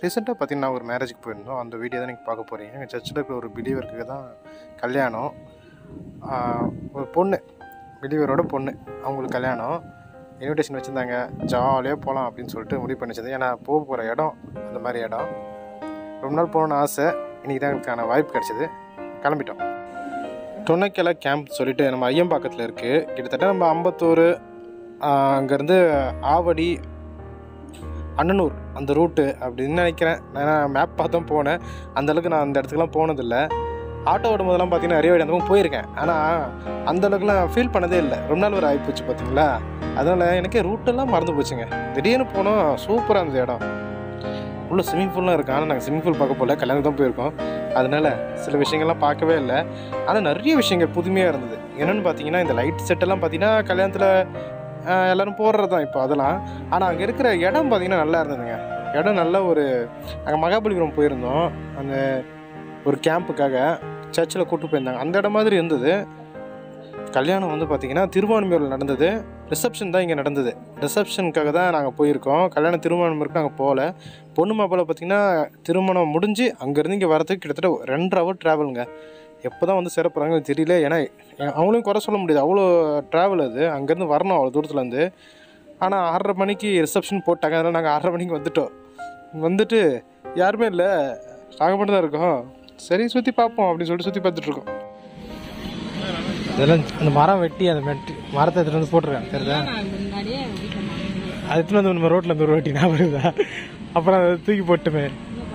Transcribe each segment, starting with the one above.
ரீசெண்டாக பார்த்தீங்கன்னா ஒரு மேரேஜுக்கு போயிருந்தோம் அந்த வீடியோ தான் நீங்கள் பார்க்க போகிறீங்க எங்கள் சர்ச்சில் இருக்கிற ஒரு பிலீவருக்கு தான் கல்யாணம் ஆஹ் ஒரு பொண்ணு பிலீவரோட பொண்ணு அவங்களுக்கு கல்யாணம் இன்விடேஷன் வச்சுருந்தாங்க ஜாலியாக போகலாம் அப்படின்னு சொல்லிட்டு முடிவு பண்ணி வச்சது ஏன்னா போக போகிற இடம் அந்த மாதிரி இடம் ரொம்ப நாள் போகணும்னு ஆசை இன்றைக்கி தான் எங்களுக்கான வாய்ப்பு கிடச்சிது கிளம்பிட்டோம் தொன்னைக்கலை கேம்ப் சொல்லிட்டு நம்ம ஐயம்பாக்கத்தில் இருக்குது கிட்டத்தட்ட நம்ம அம்பத்தூர் அங்கேருந்து ஆவடி அண்ணனூர் அந்த ரூட்டு அப்படின்னு நினைக்கிறேன் நான் மேப் பார்த்தோம் போனேன் அந்த அளவுக்கு நான் அந்த இடத்துக்குலாம் போனதில்லை ஆட்டோ ஓடும் போதெல்லாம் பார்த்தீங்கன்னா நிறைய வாட்டி அந்த பக்கம் போயிருக்கேன் ஆனால் அந்த அளவுக்குலாம் ஃபீல் பண்ணதே இல்லை ரொம்ப நாள் ஒரு ஆகிப்போச்சு பார்த்தீங்களா அதனால் எனக்கே ரூட்டெல்லாம் மறந்து போச்சுங்க திடீர்னு போனோம் சூப்பராக இருந்தது இடம் உள்ள ஸ்விம்மிங் பூல்லாம் இருக்கு ஆனால் நாங்கள் ஸ்விம்மிங் பூல் பார்க்க போகல கல்யாணம் தான் போயிருக்கோம் அதனால் சில விஷயங்கள்லாம் பார்க்கவே இல்லை ஆனால் நிறைய விஷயங்கள் புதுமையாக இருந்தது என்னென்னு பார்த்தீங்கன்னா இந்த லைட் செட்டெல்லாம் பார்த்தீங்கன்னா கல்யாணத்தில் ஆஹ், எல்லாரும் போடுறது தான் இப்போ அதெல்லாம் ஆனால் அங்கே இருக்கிற இடம் பார்த்தீங்கன்னா நல்லா இருந்ததுங்க இடம் நல்ல ஒரு அங்கே மகாபலிபுரம் போயிருந்தோம் அந்த ஒரு கேம்புக்காக சர்ச்சில் கூட்டு போயிருந்தாங்க அந்த இடம் மாதிரி இருந்தது கல்யாணம் வந்து பார்த்திங்கன்னா திருவான்மையூரில் நடந்தது ரிசப்ஷன் தான் இங்கே நடந்தது ரிசப்ஷனுக்காக தான் நாங்கள் போயிருக்கோம் கல்யாணம் திருவான்மையூருக்கு நாங்கள் போகல பொண்ணு மாப்பிள்ளை பார்த்திங்கன்னா திருமணம் முடிஞ்சு அங்கேருந்து இங்கே வரதுக்கு கிட்டத்தட்ட ரெண்டரை ஹவர் ட்ராவலுங்க எப்போ தான் வந்து சேரப்போகிறாங்க தெரியல ஏன்னா எ- அவங்களையும் குறை சொல்ல முடியாது அவ்வளோ ட்ராவல் அது அங்கேருந்து வரணும் அவ்வளோ தூரத்துலேருந்து ஆனால் ஆறரை மணிக்கு ரிசப்ஷன் போட்டாங்க அதனால் நாங்கள் ஆறரை மணிக்கு வந்துட்டோம் வந்துட்டு யாருமே இல்லை நாங்கள் மட்டும் தான் இருக்கோம் சரி சுற்றி பார்ப்போம் அப்படின்னு சொல்லிட்டு சுற்றி பார்த்துட்ருக்கோம் இதெல்லாம் அந்த மரம் வெட்டி அந்த மெட்டி மரத்தை எடுத்துட்டு வந்து போட்டுருக்கேன் தெரியுதா முன்னாடியே அது எடுத்துட்டு வந்து நம்ம ரோட்டில் இந்த ஒரு வாட்டி நான் வருதா அப்புறம் அதை தூக்கி போட்டுமே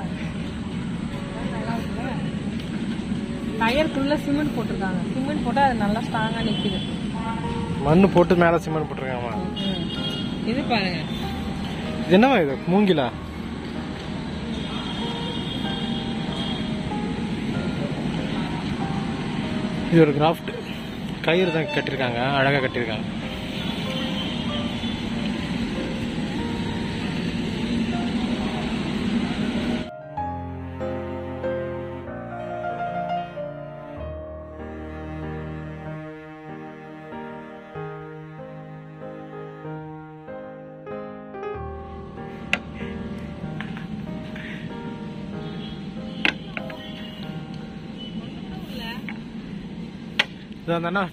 டயருக்குள்ள சிமெண்ட் போட்டிருக்காங்க சிமெண்ட் போட்டா அது நல்லா ஸ்ட்ராங்கா நிக்குது மண் போட்டு மேலே சிமெண்ட் போட்டிருக்காமா இது பாருங்க இது என்னவா இது மூங்கிலா இது ஒரு கிராஃப்ட் கயிறு தான் கட்டியிருக்காங்க அழகாக கட்டியிருக்காங்க இது அந்த அண்ணா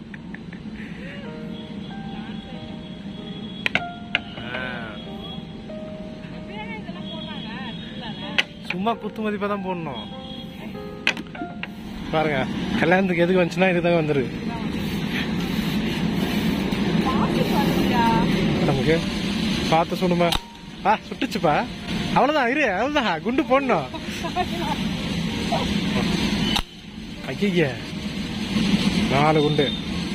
சும்மா குத்து மதிப்பாக தான் போடணும் பாருங்க கல்யாணத்துக்கு எதுக்கு வந்துச்சுன்னா இதுதான் வந்துரு நமக்கு பார்த்து சுடுமா ஆ சுட்டுச்சுப்பா அவ்வளோதான் இரு அவ்வளோதான் குண்டு போடணும் ஐய நாலு குண்டு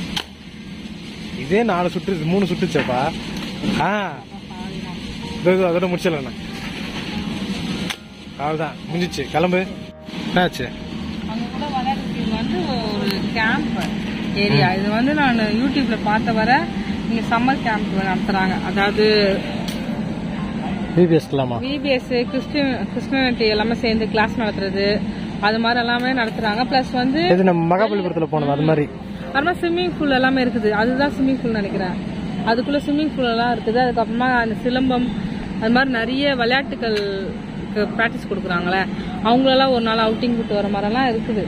இதே நாலு சுட்டு மூணு சுட்டுச்சப்பா ஆ இதோ இதோ அதோட முடிச்சிடலாம் அவ்வளோதான் முடிஞ்சிச்சு கிளம்பு என்னாச்சு அங்க கூட விளையாடுறதுக்கு இது வந்து ஒரு கேம்ப் ஏரியா இது வந்து நான் யூடியூப்ல பார்த்த வர இங்க சம்மர் கேம்ப் நடத்துறாங்க அதாவது பிபிஎஸ்க்கலாமா விபிஎஸ் கிறிஸ்டின் கிறிஸ்டியானிட்டி எல்லாமே சேர்ந்து கிளாஸ் நடத்துறது அது மாதிரி எல்லாமே நடத்துறாங்க பிளஸ் வந்து இது நம்ம மகாபலிபுரத்தில் போனது அது மாதிரி அது மாதிரி ஸ்விம்மிங் பூல் எல்லாமே இருக்குது அதுதான் ஸ்விம்மிங் பூல் நினைக்கிறேன் அதுக்குள்ள ஸ்விம்மிங் பூல் எல்லாம் இருக்குது அதுக்கப்புறமா அந்த சிலம்பம் அது மாதிரி நிறைய விளையாட்டுகள் ப்ராக்டிஸ் கொடுக்குறாங்களே அவங்களெல்லாம் ஒரு நாள் அவுட்டிங் கூட்டு வர மாதிரிலாம் இருக்குது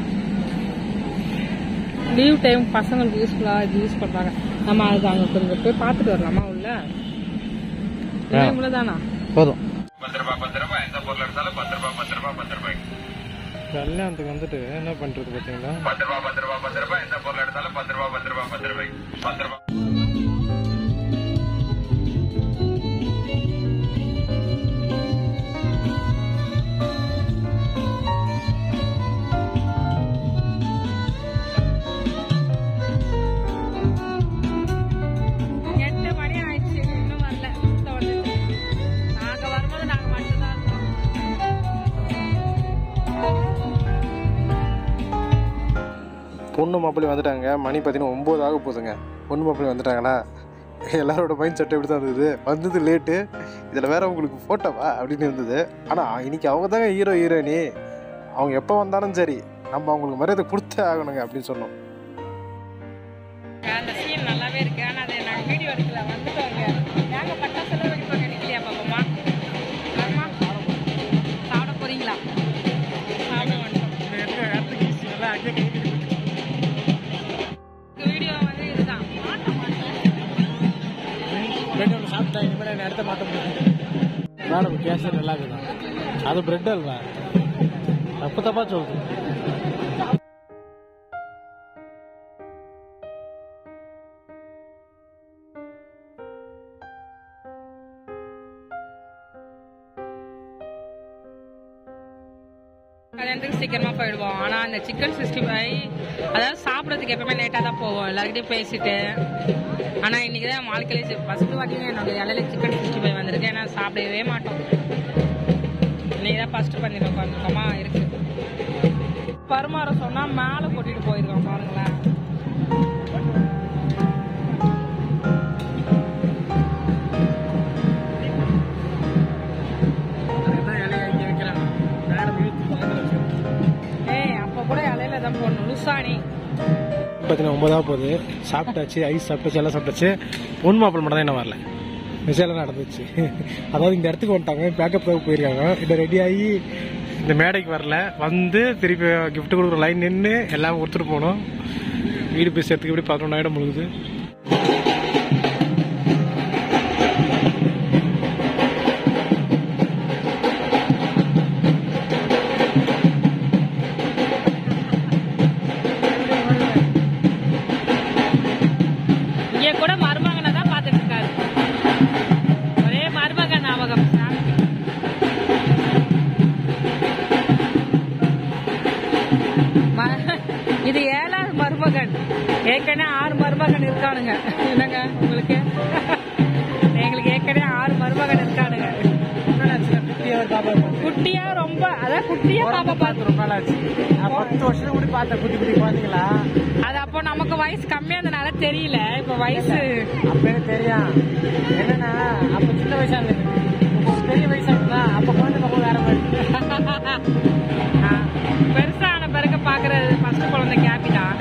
லீவ் டைம் பசங்களுக்கு யூஸ்ஃபுல்லாக இது யூஸ் பண்ணுறாங்க நம்ம அது அங்கே கொஞ்சம் போய் பார்த்துட்டு வரலாமா உள்ள இவ்வளோதானா போதும் கல்யாணத்துக்கு வந்துட்டு என்ன பண்றது பாத்தீங்களா எட்டு மணி ஆயிடுச்சு இன்னும் வரல சுத்த வந்துட்டு நாங்க வரும்போது நாங்க மட்டும்தான் இருக்கோம் பொண்ணு மாப்பிள்ளை வந்துட்டாங்க மணி பார்த்தீங்கன்னா ஒம்பது ஆக போகுதுங்க பொண்ணு மாப்பிள்ளை வந்துட்டாங்களா எல்லாரோட மைண்ட் செட் எப்படி தான் இருந்தது வந்தது லேட்டு இதில் வேற உங்களுக்கு ஃபோட்டோவா அப்படின்னு இருந்தது ஆனால் இன்னைக்கு அவங்க தாங்க ஹீரோ ஹீரோயினி அவங்க எப்போ வந்தாலும் சரி நம்ம அவங்களுக்கு மரியாதை கொடுத்தே ஆகணுங்க அப்படின்னு சொன்னோம் அந்த சீன் நல்லாவே இருக்கு ஆனா அதை நாங்க வீடியோ எடுக்கல வந்துட்டோங்க நாங்க பட்டாசெல்லாம் வெடிப்பாங்க நிக்கலையா பாப்பமா ஆமா மேடம் கேசரி நல்லா இருக்குதான் அது பிரெட் அல்வா தப்பு தப்பா சொல்லுது கல்யாணத்துக்கு சீக்கிரமா போயிடுவோம் ஆனா இந்த சிக்கன் சிக்ஸ்டி ஃபைவ் அதாவது சாப்பிடறதுக்கு எப்பவுமே லேட்டா தான் போவோம் எல்லாருக்கிட்டையும் பேசிட்டு ஆனா இன்னைக்கு தான் வாழ்க்கையில ஃபர்ஸ்ட் வாட்டியும் என்னோட இலையில சிக்கன் சிக்ஸ்டி ஃபைவ் வந்திருக்கு ஏன்னா சாப்பிடவே மாட்டோம் இன்னைக்கு தான் ஃபர்ஸ்ட் பண்ணி உட்காந்துருக்கோமா இருக்கு பருமாற சொன்னா மேல கொட்டிட்டு போயிருக்கோம் பாருங்களேன் ஏய் அப்ப கூட இலையில தான் போடணும் லுசானி பார்த்தீங்கன்னா ஒன்பதாவது போகுது சாப்பிட்டாச்சு ஐஸ் சாப்பிட்டாச்சு எல்லாம் சாப்பிட்டாச்சு பொன் மாப்பிள்ள மட்டும் தான் என்ன வரல விஷயம் நடந்துச்சு அதாவது இந்த இடத்துக்கு வந்துட்டாங்க பேக்கப் போயிருக்காங்க இந்த ரெடி ஆகி இந்த மேடைக்கு வரல வந்து திருப்பி gift கொடுக்குற லைன் நின்று எல்லாம் கொடுத்துட்டு போனோம் வீடு போய் சேர்த்துக்கு எப்படி பதினொன்றாயிரம் முழுகுது இங்க கூட மருமகனை தான் பார்த்துட்டு இருக்காரு ஒரே மருமகன் ஞாபகம் சாமிக்கு. ம- இது ஏழாவது மருமகன் ஏற்கனவே ஆறு மருமகன் இருக்கானுங்க என்னங்க உங்களுக்கு எங்களுக்கு ஏற்கனவே ஆறு மருமகன் இருக்கானுங்க குட்டியா ரொம்ப அதான் குட்டியா பாப்பா பார்த்து ரொம்ப நாள் ஆச்சு நான் பத்து வருஷத்துக்கு முன்னாடி பார்த்தேன் குட்டி குட்டி குழந்தைங்களா அது அப்போ நமக்கு வயசு கம்மியா இருந்தனால தெரியல இப்ப வயசு அப்ப எனக்கு தெரியும் என்னன்னா அப்ப சின்ன வயசா இருந்தது பெரிய வயசா இருந்தா அப்ப குழந்தை பக்கம் வேற மாதிரி ஆ, பெருசான பிறகு பாக்குறது ஃபர்ஸ்ட் குழந்தை கேபி தான்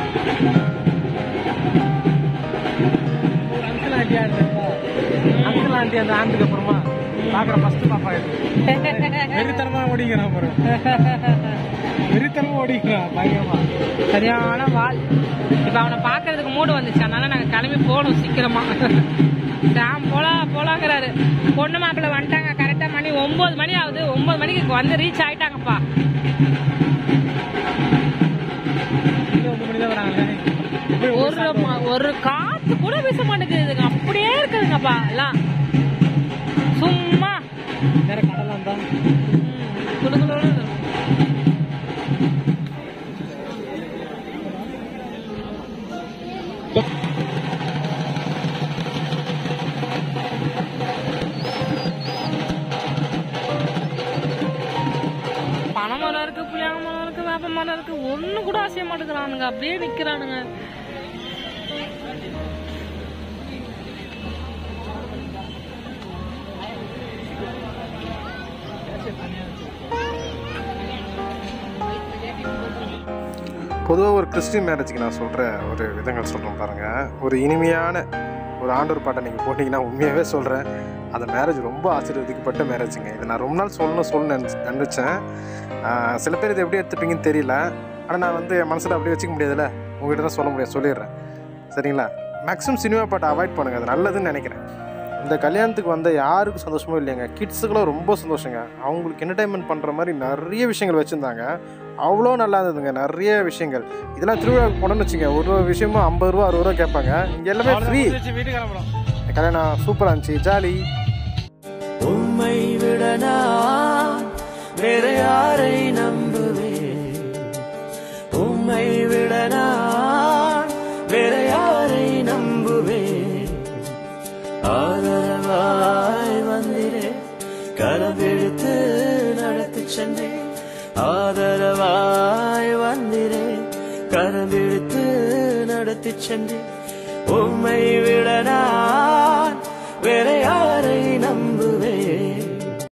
ஒரு அங்கிள் ஆண்டியா இருந்தப்போ அங்கிள் ஆண்டி அந்த ஆண்டுக்கு அப்புறமா பாக்குற ஃபர்ஸ்ட் பாப்பா இது வெறித்தனமா ஓடிக்கிறான் பாரு வெறித்தனமா ஓடிக்கிறான் பயங்கரமா சரியான வால் இப்ப அவனை பாக்குறதுக்கு மூடு வந்துச்சு அதனால நாங்க கிளம்பி போகணும் சீக்கிரமா சாம் போலாம் போலாங்கிறாரு பொண்ணு மாப்பிள்ள வந்துட்டாங்க கரெக்டா மணி ஒன்பது மணி ஆகுது ஒன்பது மணிக்கு வந்து ரீச் ஆயிட்டாங்கப்பா இங்க ஒன்பது மணி தான் வராங்க ஒரு ம- ஒரு காத்து கூட வீச மாட்டேங்குதுங்க அப்படியே இருக்குதுங்கப்பா எல்லாம் சும்மா வேற கடலாம் தான் ம், குளுகுளுன்னு இருக்கு. பனை மரம் இருக்கு புளியாக மரம் இருக்கு வேப்ப மரம் இருக்கு ஒண்ணு கூட அசைய மாட்டேங்கிறானுங்க அப்படியே நிக்கிறானுங்க பொதுவாக ஒரு கிறிஸ்டின் மேரேஜுக்கு நான் சொல்கிற ஒரு விதங்கள் சொல்கிறேன் பாருங்கள் ஒரு இனிமையான ஒரு ஆண்டவர் பாட்டை நீங்கள் போட்டிங்கன்னா உண்மையாகவே சொல்கிறேன் அந்த மேரேஜ் ரொம்ப ஆசீர்வதிக்கப்பட்ட மேரேஜுங்க இது நான் ரொம்ப நாள் சொல்லணும் சொல்லணும்னு நினச்சி நினச்சேன் ஆஹ் சில பேர் இது எப்படி எடுத்துப்பீங்கன்னு தெரியல ஆனால் நான் வந்து என் மனசில் அப்படியே வச்சுக்க முடியாதுல்ல உங்ககிட்ட தான் சொல்ல முடியும் சொல்லிடுறேன் சரிங்களா மேக்ஸிமம் சினிமா பாட்டை அவாய்ட் பண்ணுங்கள் அது நல்லதுன்னு நினைக்கிறேன் இந்த கல்யாணத்துக்கு வந்த யாருக்கும் சந்தோஷமும் இல்லைங்க கிட்ஸுக்கெல்லாம் ரொம்ப சந்தோஷங்க அவங்களுக்கு என்டர்டைன்மெண்ட் பண்ணுற மாதிரி நிறைய விஷயங்கள் வச்சுருந்தாங்க அவ்வளோ நல்லா இருந்ததுங்க நிறைய விஷயங்கள் இதெல்லாம் திருவிழாவுக்கு போனோம்னு வச்சுங்க ஒரு ஒரு விஷயமும் ஐம்பது ரூபா அறுபது ரூபா கேட்பாங்க இங்கே எல்லாமே ஃப்ரீ வீட்டுக்கு கிளம்புறோம் கல்யாணம் சூப்பராக இருந்துச்சு ஜாலி உம்மை விட நான் வேற யாரை நம்புவேன் உம்மை விட நான் வேற யாரை நம்புவேன் ஆதரவாய் வந்திரே கரபிடித்து நடத்தி சென்றேன் ஆதரவாய் வந்திரே கரபிடித்து நடத்தி சென்றேன் உம்மை விட நான் வேற யாரை